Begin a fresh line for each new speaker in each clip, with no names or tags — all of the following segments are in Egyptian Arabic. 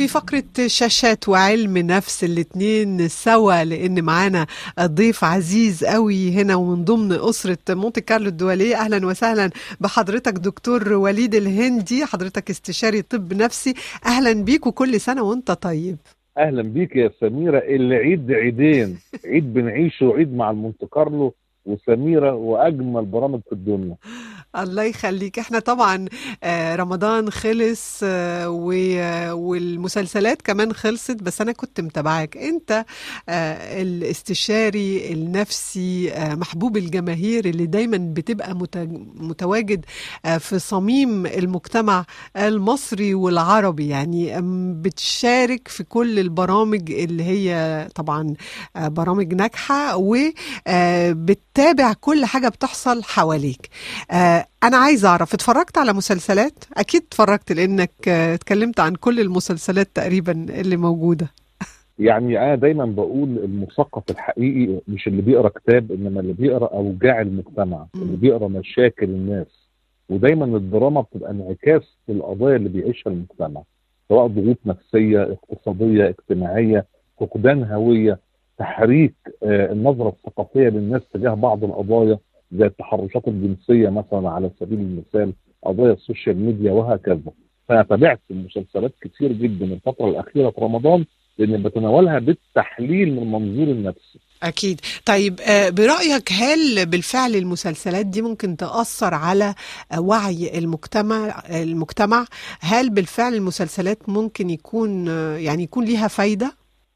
في فقرة شاشات وعلم نفس الاتنين سوا لأن معانا ضيف عزيز قوي هنا ومن ضمن أسرة مونتي كارلو الدولية أهلا وسهلا بحضرتك دكتور وليد الهندي حضرتك استشاري طب نفسي أهلا بيك وكل سنة وانت طيب
اهلا بيك يا سميره العيد عيدين عيد بنعيشه عيد مع المونte كارلو وسميره واجمل برامج في الدنيا
الله يخليك احنا طبعا آه، رمضان خلص آه، و- والمسلسلات كمان خلصت بس انا كنت متابعاك انت آه، الاستشاري النفسي آه، محبوب الجماهير اللي دايما بتبقى مت- متواجد آه، في صميم المجتمع المصري والعربي يعني أم، بتشارك في كل البرامج اللي هي طبعا آه، برامج ناجحة وبتتابع كل حاجة بتحصل حواليك آه، أنا عايزة أعرف اتفرجت على مسلسلات؟ أكيد اتفرجت لأنك آه، اتكلمت عن كل المسلسلات تقريبا اللي موجودة
يعني انا دايما بقول المثقف الحقيقي مش اللي بيقرا كتاب انما اللي بيقرا اوجاع المجتمع
مم.
اللي بيقرا مشاكل الناس ودايما الدراما بتبقى انعكاس للقضايا اللي بيعيشها المجتمع سواء ضغوط نفسيه اقتصاديه اجتماعيه فقدان هويه تحريك آه، النظره الثقافيه للناس تجاه بعض القضايا زي التحرشات الجنسيه مثلا على سبيل المثال قضايا السوشيال ميديا وهكذا فانا تابعت مسلسلات كتير جدا الفتره الاخيره في رمضان لان بتناولها بالتحليل من المنظور النفسي
أكيد طيب آه، برأيك هل بالفعل المسلسلات دي ممكن تأثر على آه، وعي المجتمع المجتمع هل بالفعل المسلسلات ممكن يكون آه، يعني يكون ليها فايدة؟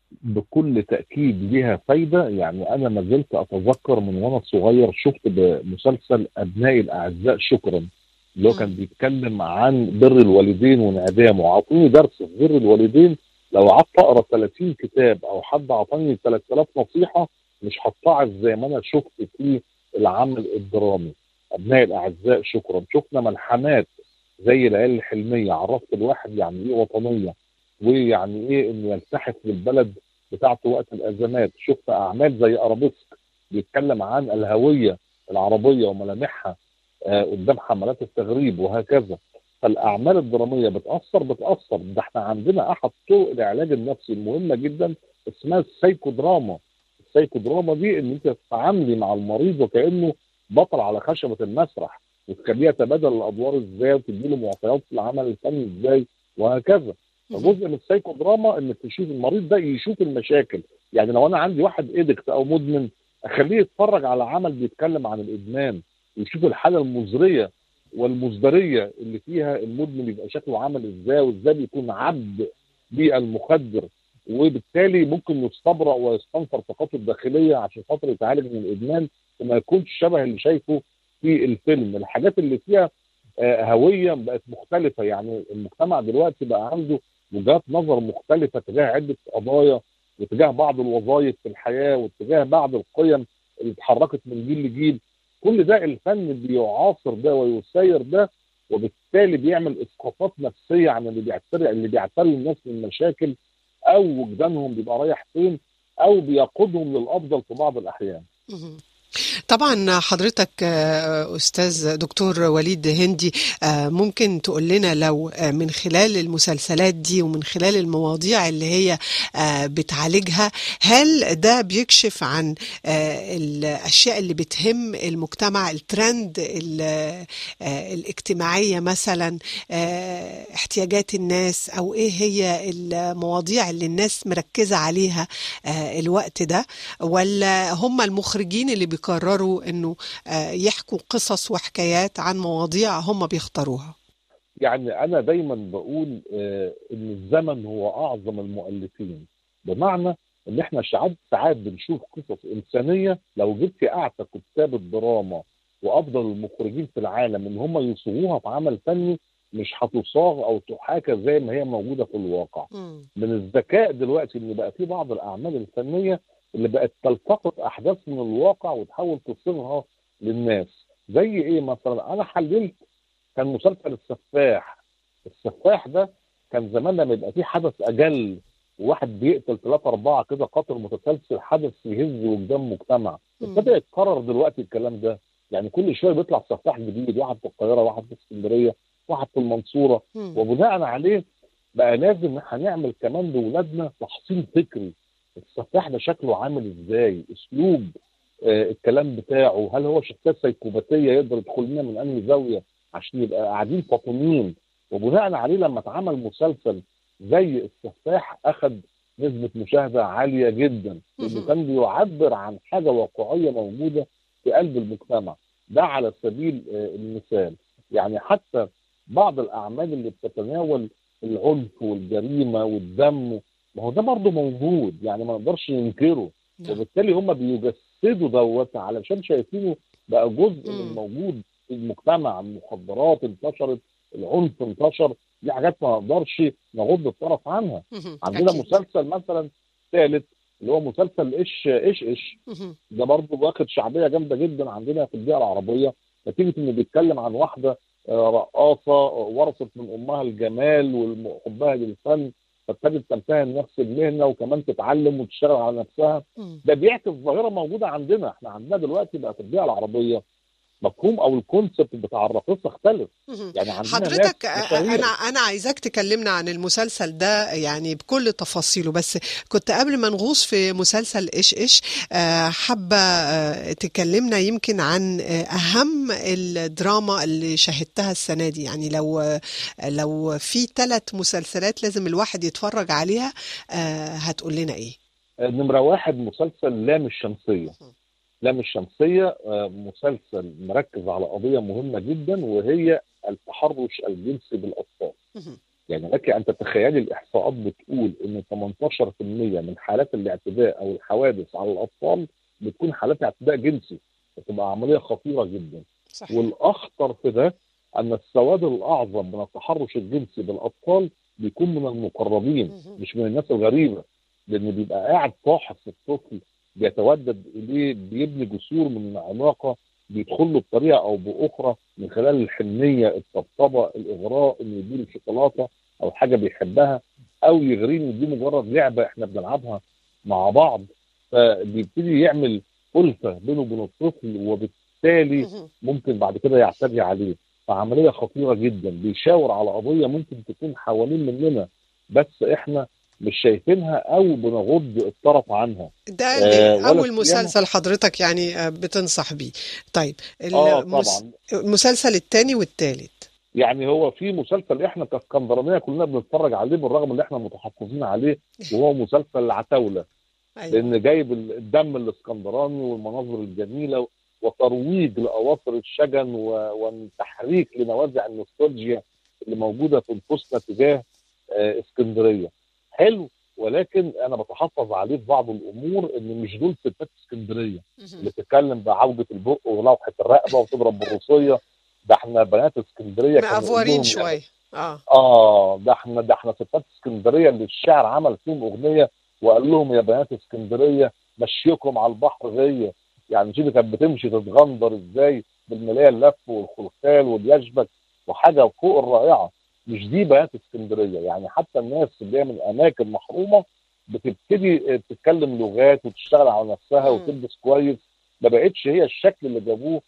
بكل تاكيد ليها فايده يعني انا ما زلت اتذكر من وانا صغير شفت بمسلسل ابنائي الاعزاء شكرا اللي هو
مم.
كان بيتكلم عن بر الوالدين وانعدامه وعطوني درس في بر الوالدين لو قعدت اقرا 30 كتاب او حد عطاني 3000 نصيحه مش هتعظ زي ما انا شفت في العمل الدرامي ابنائي الاعزاء شكرا شفنا ملحمات زي العيال الحلميه عرفت الواحد يعني ايه وطنيه ويعني ايه انه يلتحق بالبلد بتاعته وقت الازمات شفت اعمال زي ارابيسك بيتكلم عن الهويه العربيه وملامحها آه، قدام حملات التغريب وهكذا فالاعمال الدراميه بتاثر بتاثر ده احنا عندنا احد طرق العلاج النفسي المهمه جدا اسمها السايكو دراما السايكو دراما دي ان انت تتعاملي مع المريض وكانه بطل على خشبه المسرح وتخليه يتبادل الادوار ازاي وتديله معطيات في العمل الفني ازاي وهكذا فجزء من السايكو دراما انك تشوف المريض ده يشوف المشاكل يعني لو انا عندي واحد ادكت او مدمن اخليه يتفرج على عمل بيتكلم عن الادمان ويشوف الحاله المزريه والمزدريه اللي فيها المدمن يبقى شكله عامل ازاي وازاي بيكون عبد بالمخدر وبالتالي ممكن يستبرأ ويستنفر طاقته الداخليه عشان خاطر يتعالج من الادمان وما يكونش شبه اللي شايفه في الفيلم الحاجات اللي فيها آه، هويه بقت مختلفه يعني المجتمع دلوقتي بقى عنده وجهات نظر مختلفه تجاه عده قضايا وتجاه بعض الوظائف في الحياه وتجاه بعض القيم اللي اتحركت من جيل لجيل كل ده الفن بيعاصر ده ويسير ده وبالتالي بيعمل اسقاطات نفسيه عن اللي بيعتري اللي بيعتري الناس من مشاكل او وجدانهم بيبقى رايح فين او بيقودهم للافضل في بعض الاحيان
مهم. طبعا حضرتك آه، استاذ دكتور وليد هندي آه، ممكن تقول لنا لو آه، من خلال المسلسلات دي ومن خلال المواضيع اللي هي آه، بتعالجها هل ده بيكشف عن آه، الاشياء اللي بتهم المجتمع الترند ال- آه، الاجتماعيه مثلا آه، احتياجات الناس او ايه هي المواضيع اللي الناس مركزه عليها آه، الوقت ده ولا هم المخرجين اللي بيقرروا انه آه، يحكوا قصص وحكايات عن مواضيع هم بيختاروها
يعني انا دايما بقول آه، ان الزمن هو اعظم المؤلفين بمعنى ان احنا ساعات ساعات بنشوف قصص انسانيه لو جبت اعتى كتاب الدراما وافضل المخرجين في العالم ان هم يصوغوها في عمل فني مش هتصاغ او تحاكى زي ما هي موجوده في الواقع من الذكاء دلوقتي ان بقى في بعض الاعمال الفنيه اللي بقت تلتقط احداث من الواقع وتحاول تصيغها للناس زي ايه مثلا انا حللت كان مسلسل السفاح السفاح ده كان زمان لما يبقى فيه حدث اجل وواحد بيقتل ثلاثة أربعة كده قتل متسلسل حدث يهز وجدان مجتمع
مم.
ابتدى يتكرر دلوقتي الكلام ده يعني كل شوية بيطلع سفاح جديد واحد في القاهرة واحد في اسكندرية واحد في المنصورة
مم.
وبناء عليه بقى لازم هنعمل كمان لاولادنا تحصيل فكري السفاح ده شكله عامل ازاي اسلوب آه الكلام بتاعه هل هو شخصيه سيكوباتيه يقدر يدخل لنا من انهي زاويه عشان يبقى قاعدين فاطمين وبناء عليه لما اتعمل مسلسل زي السفاح اخذ نسبه مشاهده عاليه جدا لانه كان بيعبر عن حاجه واقعيه موجوده في قلب المجتمع ده على سبيل آه المثال يعني حتى بعض الاعمال اللي بتتناول العنف والجريمه والدم ما هو ده برضه موجود يعني ما نقدرش ننكره وبالتالي هم بيجسدوا دوت علشان شايفينه بقى جزء من موجود في المجتمع المخدرات انتشرت العنف انتشر دي حاجات ما نقدرش نغض الطرف عنها عندنا أكيد. مسلسل مثلا ثالث اللي هو مسلسل ايش ايش ايش ده برضه واخد شعبيه جامده جدا عندنا في البيئه العربيه نتيجه انه بيتكلم عن واحده رقاصه ورثت من امها الجمال وحبها للفن فابتدت تمتهن نفس المهنه وكمان تتعلم وتشتغل على نفسها ده بيعكس ظاهره موجوده عندنا احنا عندنا دلوقتي بقى في البيئه العربيه مفهوم او الكونسبت بتاع الرقيصه اختلف
يعني عندنا حضرتك انا انا عايزاك تكلمنا عن المسلسل ده يعني بكل تفاصيله بس كنت قبل ما نغوص في مسلسل ايش ايش حابه تكلمنا يمكن عن اهم الدراما اللي شاهدتها السنه دي يعني لو لو في ثلاث مسلسلات لازم الواحد يتفرج عليها هتقول لنا ايه
نمره واحد مسلسل لام الشمسيه لام الشمسية مسلسل مركز على قضية مهمة جدا وهي التحرش الجنسي بالأطفال يعني لك أن تتخيلي الإحصاءات بتقول أن 18% من حالات الاعتداء أو الحوادث على الأطفال بتكون حالات اعتداء جنسي بتبقى عملية خطيرة جدا صحيح. والأخطر في ده أن السواد الأعظم من التحرش الجنسي بالأطفال بيكون من المقربين مش من الناس الغريبة لأن بيبقى قاعد فاحص الطفل بيتودد اليه بيبني جسور من علاقه بيدخل له بطريقه او باخرى من خلال الحنيه الطبطبه الاغراء انه يديله شوكولاته او حاجه بيحبها او يغريني دي مجرد لعبه احنا بنلعبها مع بعض فبيبتدي يعمل ألفة بينه وبين الطفل وبالتالي ممكن بعد كده يعتدي عليه فعملية خطيرة جدا بيشاور على قضية ممكن تكون حوالين مننا بس احنا مش شايفينها او بنغض الطرف عنها
ده آه اول مسلسل حضرتك يعني بتنصح بيه طيب
آه طبعا.
المسلسل الثاني والثالث
يعني هو في مسلسل احنا كاسكندرانيه كلنا بنتفرج عليه بالرغم ان احنا متحفظين عليه وهو مسلسل العتاوله أيوة. لان جايب الدم الاسكندراني والمناظر الجميله وترويج لاواصر الشجن وتحريك لنوازع النوستالجيا اللي موجوده في نفوسنا تجاه آه اسكندريه حلو ولكن انا بتحفظ عليه في بعض الامور ان مش دول ستات اسكندريه اللي بتتكلم بعوجه البق ولوحه الرقبه وتضرب بالروسيه ده احنا بنات اسكندريه
مأفورين شويه اه
اه ده احنا ده احنا ستات اسكندريه اللي الشاعر عمل فيهم اغنيه وقال لهم يا بنات اسكندريه مشيكم على البحر غيه يعني شوفي كانت بتمشي تتغندر ازاي بالملايه اللف والخلخال واليشبك وحاجه فوق الرائعه مش دي بنات اسكندريه يعني حتى الناس اللي هي من اماكن محرومه بتبتدي تتكلم لغات وتشتغل على نفسها وتلبس كويس ما بقتش هي الشكل اللي جابوه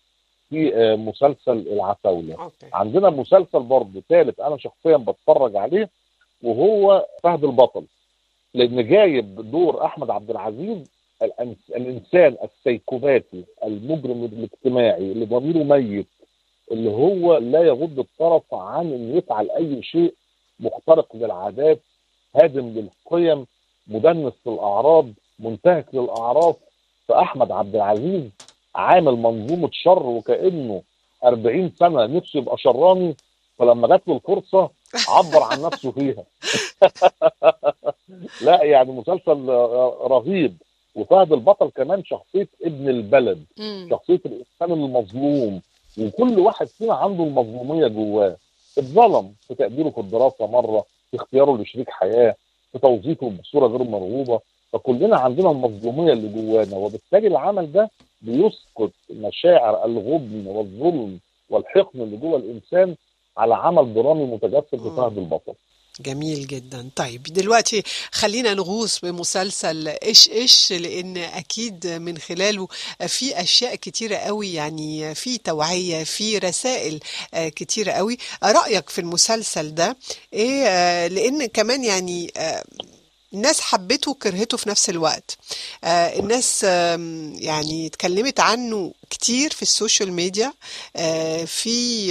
في مسلسل العتاوله عندنا مسلسل برضه ثالث انا شخصيا بتفرج عليه وهو فهد البطل لان جايب دور احمد عبد العزيز الانسان السيكوباتي المجرم الاجتماعي اللي ضميره ميت اللي هو لا يغض الطرف عن انه يفعل اي شيء مخترق للعادات هادم للقيم مدنس للاعراض منتهك للاعراف فاحمد عبد العزيز عامل منظومه شر وكانه 40 سنه نفسه يبقى شراني فلما جات له الفرصه عبر عن نفسه فيها لا يعني مسلسل رهيب وفهد البطل كمان شخصيه ابن البلد شخصيه الانسان المظلوم وكل واحد فينا عنده المظلوميه جواه اتظلم في تقديره في الدراسه مره في اختياره لشريك حياه في توظيفه بصوره غير مرغوبه فكلنا عندنا المظلوميه اللي جوانا وبالتالي العمل ده بيسقط مشاعر الغبن والظلم والحقن اللي جوه الانسان على عمل درامي متجسد في فهد البطل
جميل جدا طيب دلوقتي خلينا نغوص بمسلسل ايش ايش لان اكيد من خلاله في اشياء كتيره قوي يعني في توعيه في رسائل آه، كتيره قوي رايك في المسلسل ده ايه آه، لان كمان يعني آه، الناس حبته وكرهته في نفس الوقت آه الناس آم، يعني اتكلمت عنه كتير في السوشيال ميديا آه في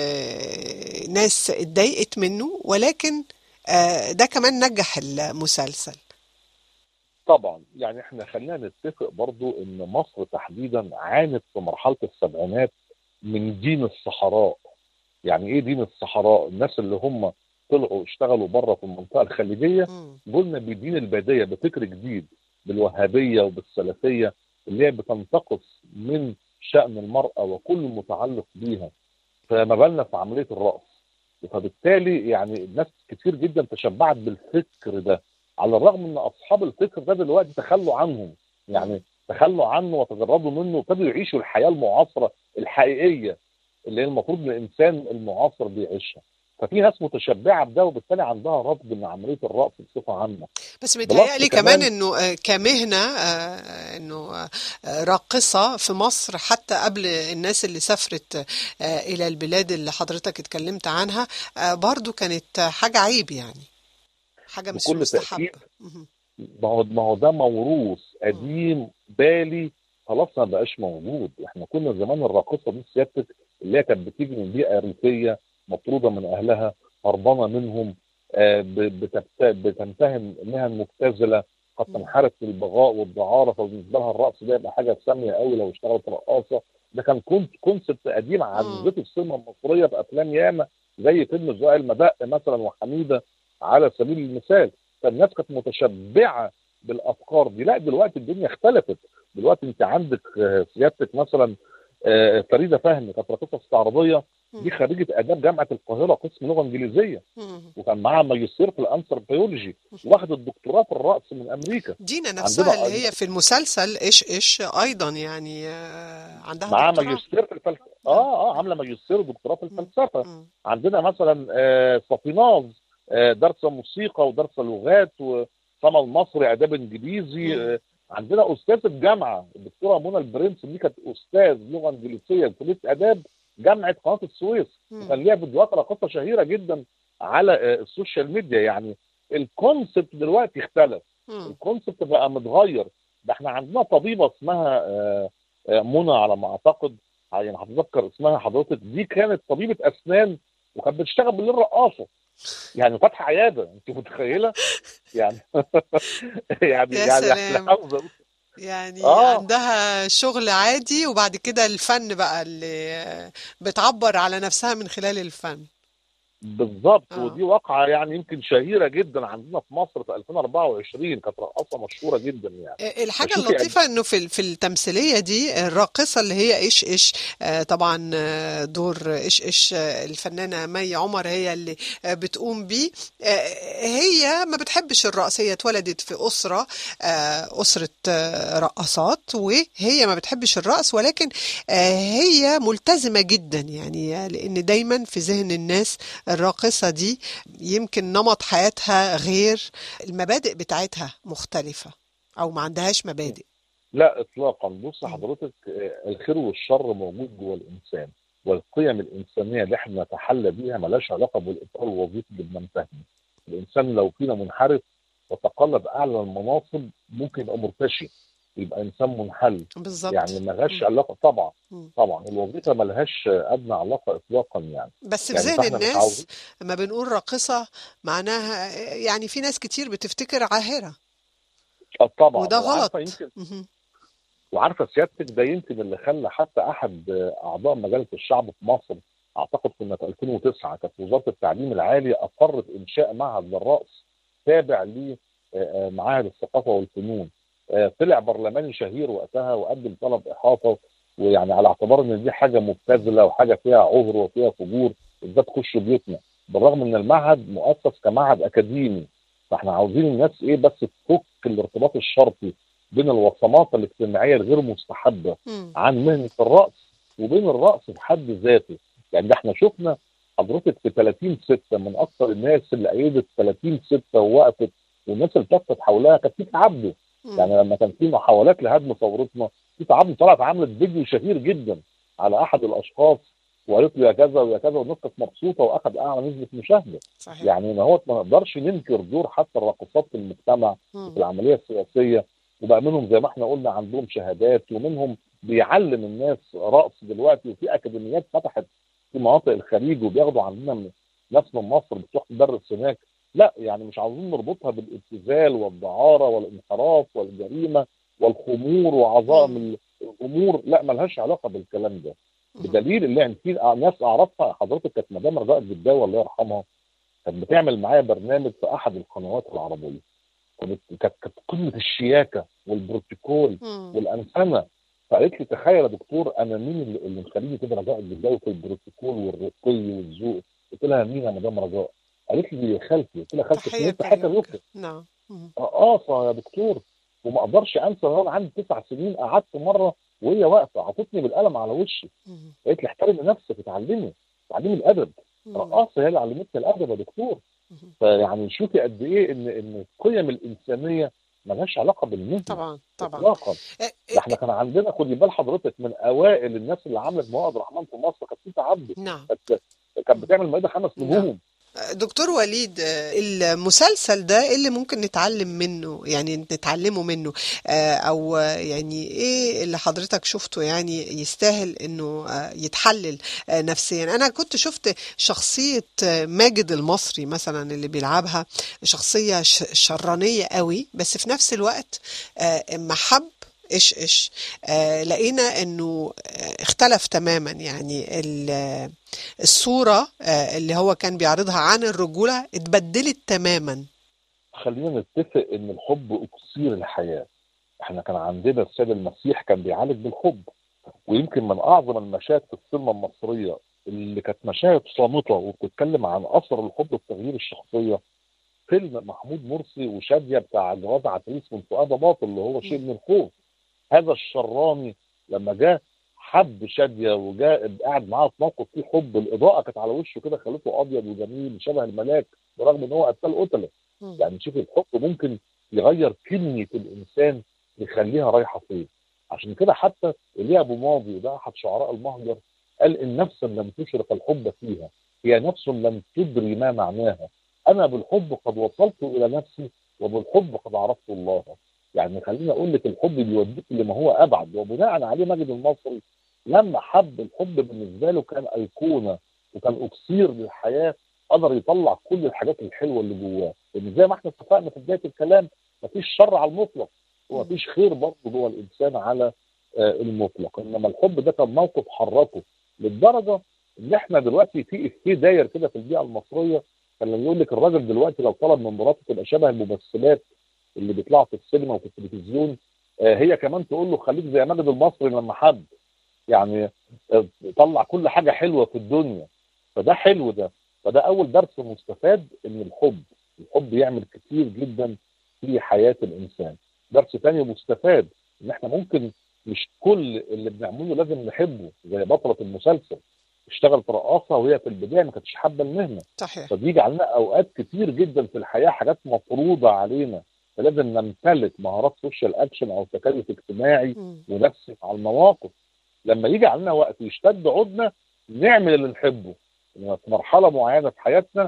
آه ناس اتضايقت منه ولكن آه ده كمان نجح المسلسل
طبعا يعني احنا خلينا نتفق برضو ان مصر تحديدا عانت في مرحله السبعينات من دين الصحراء يعني ايه دين الصحراء الناس اللي هم طلعوا اشتغلوا بره في المنطقه الخليجيه
مم.
قلنا بدين الباديه بفكر جديد بالوهابيه وبالسلفيه اللي هي بتنتقص من شان المراه وكل متعلق بيها فما بالنا في عمليه الرأس فبالتالي يعني الناس كتير جدا تشبعت بالفكر ده على الرغم ان اصحاب الفكر ده دلوقتي تخلوا عنهم يعني تخلوا عنه وتجردوا منه وابتدوا يعيشوا الحياه المعاصره الحقيقيه اللي هي المفروض الانسان المعاصر بيعيشها ففي ناس متشبعه بده وبالتالي عندها رفض من عمليه الرأس بصفه عامه
بس متهيألي
بالعكس
كمان
كمان-
انه آه، كمهنة آه، انه آه، راقصة في مصر حتى قبل الناس اللي سافرت آه، الى البلاد اللي حضرتك اتكلمت عنها آه، برضو كانت حاجة عيب يعني حاجة مش
بكل
مستحبة
تأكيد.
مهم.
ما هو ما هو ده موروث قديم بالي خلاص ما بقاش موجود احنا كنا زمان الراقصه دي سيادتك اللي هي كانت بتيجي من بيئه ريفيه مطروده من اهلها هربانه منهم آه، ب- بتبت- بتمتهن مهن مبتذله قد
مم.
تنحرف في البغاء والدعاره فبالنسبه لها الرقص ده يبقى حاجه ساميه قوي لو اشتغلت رقاصه ده كان كونت كونسبت قديم عززته السينما المصريه بافلام ياما زي فيلم زقاق المدق مثلا وحميده على سبيل المثال فالناس كانت متشبعه بالافكار دي لا دلوقتي الدنيا اختلفت دلوقتي انت عندك آه، سيادتك مثلا آه، فريده فهمي كانت راقصه استعراضيه دي خريجه اداب جامعه القاهره قسم لغه انجليزيه
مم.
وكان معاها ماجستير في الانثروبيولوجي واخدت الدكتوراه في الرقص من امريكا
دينا نفسها
عندنا
اللي هي في المسلسل ايش ايش ايضا يعني آه، عندها
معاها
دكتوراه
ماجستير في الفلسفه اه اه عامله ماجستير ودكتوراه في الفلسفه
مم.
عندنا مثلا آه، صفيناز آه، دارسه موسيقى ودارسه لغات وصمى المصري اداب انجليزي
مم.
آه، عندنا استاذه جامعه الدكتوره منى البرنس دي كانت استاذ لغه انجليزيه في كليه اداب جامعه قناه السويس
مم.
وكان ليها فيديوهات راقصه شهيره جدا على آه، السوشيال ميديا يعني الكونسبت دلوقتي اختلف
مم.
الكونسبت بقى متغير ده احنا عندنا طبيبه اسمها آه، آه، منى على ما اعتقد يعني هتذكر اسمها حضرتك دي كانت طبيبه اسنان وكانت بتشتغل بالليل رقاصه يعني فاتحه عياده انت متخيله يعني يعني
يا
يعني
سلام.
احنا عاوز أقول-
يعني
آه.
عندها شغل عادي وبعد كده الفن بقى اللي بتعبر على نفسها من خلال الفن
بالظبط
آه.
ودي واقعه يعني يمكن شهيره جدا عندنا في مصر في 2024 كانت رقاصه مشهوره جدا يعني
الحاجة
فشوفي
اللطيفة انه في في التمثيلية دي الراقصة اللي هي ايش ايش آه، طبعا آه، دور ايش ايش آه، الفنانة مي عمر هي اللي آه، بتقوم بيه آه، هي ما بتحبش الرقص هي اتولدت في أسرة آه، أسرة آه، رقصات وهي ما بتحبش الرقص ولكن آه، هي ملتزمة جدا يعني لأن دايما في ذهن الناس الراقصة دي يمكن نمط حياتها غير المبادئ بتاعتها مختلفة أو ما عندهاش مبادئ
لا اطلاقا بص
مم.
حضرتك آه، الخير والشر موجود جوه الانسان والقيم الانسانيه اللي احنا نتحلى بيها ملهاش علاقه بالاطار الوظيفي اللي بننتهي الانسان لو فينا منحرف وتقلب اعلى المناصب ممكن يبقى مرتشي يبقى انسان منحل
بالظبط
يعني ملهاش
مم.
علاقه طبعا
مم.
طبعا الوظيفه ملهاش ادنى علاقه اطلاقا يعني
بس في
يعني
ذهن
فاحنا
الناس
متعودين
لما بنقول راقصة معناها يعني في ناس كتير بتفتكر عاهرة
آه طبعا
وده غلط
وعارفه يمكن
مهم.
وعارفه سيادتك ده يمكن اللي خلى حتى احد اعضاء مجلس الشعب في مصر اعتقد كنا في 2009 كانت وزاره التعليم العالي اقرت انشاء معهد للرقص تابع لمعاهد الثقافه والفنون آه، طلع برلماني شهير وقتها وقدم طلب احاطه ويعني على اعتبار ان دي حاجه مبتذله وحاجه فيها عهر وفيها فجور ازاي تخش بيوتنا بالرغم ان المعهد مؤسس كمعهد اكاديمي فاحنا عاوزين الناس ايه بس تفك الارتباط الشرطي بين الوصمات الاجتماعيه الغير مستحبه
مم.
عن مهنه الرقص وبين الرقص في حد ذاته يعني ده احنا شفنا حضرتك في 30 6 من اكثر الناس اللي ايدت 30 6 ووقفت والناس اللي لفت حولها كانت تيتا عبده
مم.
يعني لما كان في محاولات لهدم ثورتنا تيتا عبده طلعت عملت فيديو شهير جدا على احد الاشخاص وقالت له يا كذا ويا كذا والناس كانت مبسوطه واخذ اعلى نسبه مشاهده
صحيح
يعني ما هو ما نقدرش ننكر دور حتى الراقصات في المجتمع
مم.
في العمليه السياسيه وبقى منهم زي ما احنا قلنا عندهم شهادات ومنهم بيعلم الناس رقص دلوقتي وفي اكاديميات فتحت في مناطق الخليج وبياخدوا عندنا من ناس من مصر بتروح تدرس هناك لا يعني مش عاوزين نربطها بالابتذال والدعاره والانحراف والجريمه والخمور وعظائم ال- الامور لا ملهاش علاقه بالكلام ده
مم.
بدليل اللي يعني في ناس اعرفها حضرتك كانت مدام رجاء الجداوي الله يرحمها كانت بتعمل معايا برنامج في احد القنوات العربيه كانت كانت كانت قمه الشياكه والبروتوكول
مم.
والانسنه فقالت لي تخيل يا دكتور انا مين اللي اللي مخليني كده رجاء الجداوي في البروتوكول والرقي والذوق قلت لها مين يا مدام رجاء قالت لي خالتي قلت لها خالتي
تحية
اسمها حتى
كاريوكا
يوكا
نعم مم.
اه يا دكتور وما اقدرش انسى وانا عندي تسع سنين قعدت مره وهي واقفه عطتني بالقلم على وشي
مم.
قالت لي احترمي نفسك اتعلمي اتعلمي الادب
مم.
رقاصه هي اللي علمتني الادب يا دكتور
مم.
فيعني شوفي قد ايه ان ان القيم الانسانيه ملهاش علاقه بالمهنه
طبعا طبعا
اطلاقا
إيه-
ده احنا كان عندنا خدي بال حضرتك من اوائل الناس اللي عملت مواد الرحمن في مصر كانت تيتا عبده
نعم
كانت كانت بتعمل مائده خمس
نعم.
نجوم
دكتور وليد آه، المسلسل ده إيه اللي ممكن نتعلم منه يعني نتعلمه منه آه، او آه، يعني ايه اللي حضرتك شفته يعني يستاهل انه آه، يتحلل آه، نفسيا انا كنت شفت شخصية آه، ماجد المصري مثلا اللي بيلعبها شخصية ش- شرانية قوي بس في نفس الوقت آه، اما حب ايش ايش آه لقينا انه آه اختلف تماما يعني ال- الصورة آه اللي هو كان بيعرضها عن الرجولة اتبدلت تماما
خلينا نتفق ان الحب اكسير الحياه احنا كان عندنا السيد المسيح كان بيعالج بالحب ويمكن من اعظم المشاهد في السينما المصريه اللي كانت مشاهد صامته وبتتكلم عن اثر الحب في تغيير الشخصيه فيلم محمود مرسي وشاديه بتاع جواز عتريس من فؤاد باطل اللي هو شيء من الخوف هذا الشراني لما جه حب شاديه وجاء قاعد معاها في موقف فيه حب الاضاءه كانت على وشه كده خلته ابيض وجميل شبه الملاك برغم ان هو قتال قتله يعني شوف الحب ممكن يغير كمية الإنسان يخليها رايحة فين عشان كده حتى إيليا أبو ماضي وده أحد شعراء المهجر قال إن نفسا لم تشرق الحب فيها هي نفس لم تدري ما معناها أنا بالحب قد وصلت إلى نفسي وبالحب قد عرفت الله يعني خليني أقول لك الحب بيوديك لما هو أبعد وبناء عليه ماجد المصري لما حب الحب بالنسبة له كان أيقونة وكان أكسير للحياة قدر يطلع كل الحاجات الحلوة اللي جواه لان زي ما احنا اتفقنا في بدايه الكلام مفيش شر على المطلق ومفيش خير برضه جوه الانسان على آه، المطلق انما الحب ده كان موقف حركه للدرجه ان احنا دلوقتي في افيه داير كده في البيئه المصريه كان لما يقول لك الراجل دلوقتي لو طلب من مراته تبقى شبه الممثلات اللي بيطلعوا في السينما وفي التلفزيون آه، هي كمان تقول له خليك زي ماجد المصري لما حب يعني آه، طلع كل حاجه حلوه في الدنيا فده حلو ده فده اول درس مستفاد ان الحب الحب يعمل كتير جدا في حياه الانسان درس تاني مستفاد ان احنا ممكن مش كل اللي بنعمله لازم نحبه زي بطله المسلسل اشتغلت رقاصه وهي في البدايه ما كانتش حابه المهنه
صحيح
فبيجي علينا اوقات كتير جدا في الحياه حاجات مفروضه علينا فلازم نمتلك مهارات سوشيال اكشن او تكيف اجتماعي
مم.
ونفسي على المواقف لما يجي علينا وقت يشتد عودنا نعمل اللي نحبه إنما في مرحله معينه في حياتنا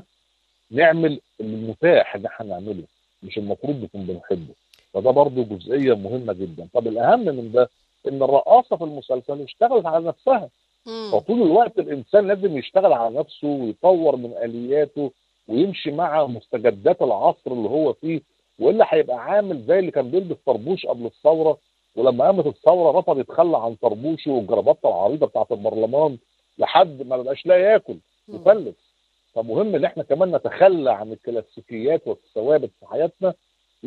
نعمل المتاح ان احنا نعمله مش المفروض نكون بنحبه فده برضه جزئيه مهمه جدا طب الاهم من ده ان الرقاصه في المسلسل اشتغلت على نفسها
مم.
فطول الوقت الانسان لازم يشتغل على نفسه ويطور من الياته ويمشي مع مستجدات العصر اللي هو فيه والا هيبقى عامل زي اللي كان بيلبس طربوش قبل الثوره ولما قامت الثوره رفض يتخلى عن طربوشه والجرابطه العريضه بتاعه البرلمان لحد ما بقاش لا ياكل
مم.
وفلس فمهم ان احنا كمان نتخلى عن الكلاسيكيات والثوابت في حياتنا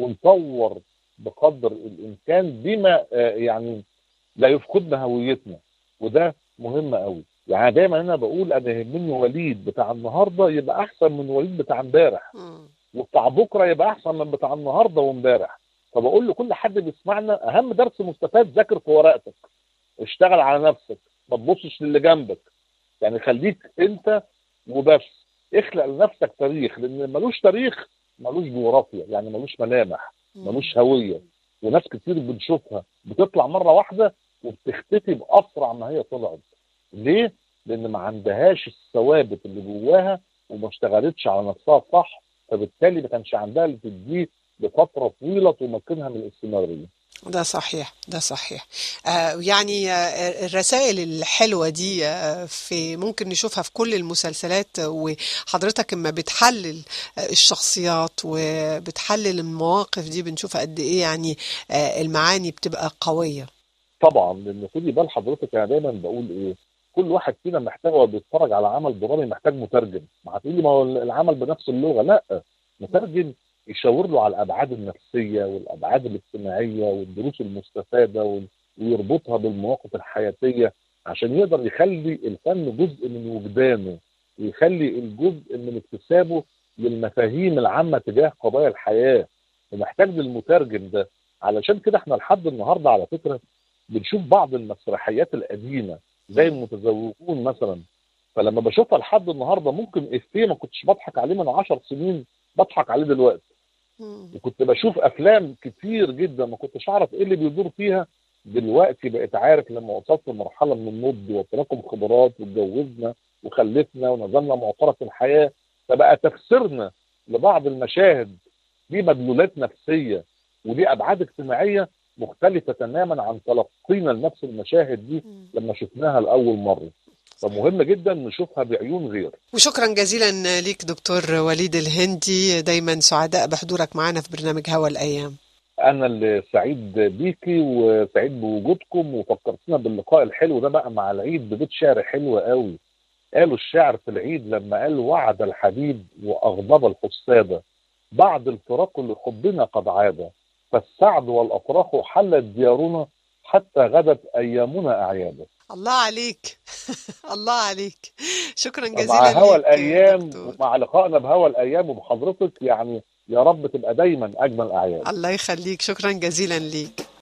ونطور بقدر الامكان بما آه، يعني لا يفقدنا هويتنا وده مهم قوي يعني دايما انا بقول انا يهمني وليد بتاع النهارده يبقى احسن من وليد بتاع امبارح
مم.
وبتاع بكره يبقى احسن من بتاع النهارده وامبارح فبقول لكل حد بيسمعنا اهم درس مستفاد ذاكر في ورقتك اشتغل على نفسك ما تبصش للي جنبك يعني خليك انت وبس اخلق لنفسك تاريخ لان ملوش تاريخ ملوش جغرافيا يعني ملوش ملامح ملوش هويه وناس كتير بنشوفها بتطلع مره واحده وبتختفي باسرع ما هي طلعت ليه؟ لان ما عندهاش الثوابت اللي جواها وما اشتغلتش على نفسها صح فبالتالي ما كانش عندها اللي تديه لفتره طويله تمكنها من الاستمراريه
ده صحيح ده صحيح آه يعني آه الرسائل الحلوة دي آه في ممكن نشوفها في كل المسلسلات وحضرتك اما بتحلل آه الشخصيات وبتحلل المواقف دي بنشوفها قد ايه يعني آه المعاني بتبقى قوية
طبعا لان خدي بال حضرتك انا دايما بقول ايه كل واحد فينا محتاج وهو بيتفرج على عمل درامي محتاج مترجم ما هتقولي ما هو العمل بنفس اللغه لا مترجم يشاور له على الابعاد النفسيه والابعاد الاجتماعيه والدروس المستفاده ويربطها بالمواقف الحياتيه عشان يقدر يخلي الفن جزء من وجدانه ويخلي الجزء من اكتسابه للمفاهيم العامه تجاه قضايا الحياه ومحتاج للمترجم ده علشان كده احنا لحد النهارده على فكره بنشوف بعض المسرحيات القديمه زي المتزوجون مثلا فلما بشوفها لحد النهارده ممكن افيه ما كنتش بضحك عليه من 10 سنين بضحك عليه دلوقتي وكنت بشوف افلام كتير جدا ما كنتش اعرف ايه اللي بيدور فيها دلوقتي بقيت عارف لما وصلت لمرحله من النضج وتراكم خبرات واتجوزنا وخلفنا ونزلنا معترف الحياه فبقى تفسيرنا لبعض المشاهد دي مدلولات نفسيه ودي ابعاد اجتماعيه مختلفه تماما عن تلقينا لنفس المشاهد دي لما شفناها لاول مره فمهم جدا نشوفها بعيون غير
وشكرا جزيلا ليك دكتور وليد الهندي دايما سعداء بحضورك معنا في برنامج هوا الايام
انا اللي سعيد بيكي وسعيد بوجودكم وفكرتنا باللقاء الحلو ده بقى مع العيد ببيت شعر حلو قوي قالوا الشعر في العيد لما قال وعد الحبيب واغضب الحساده بعد الفراق لحبنا قد عاد فالسعد والافراح حلت ديارنا حتى غدت ايامنا اعيادا
الله عليك الله عليك شكرا جزيلا
مع هوا
ليك
الايام
دكتور.
ومع لقائنا بهوا الايام وبحضرتك يعني يا رب تبقى دايما اجمل اعياد
الله يخليك شكرا جزيلا ليك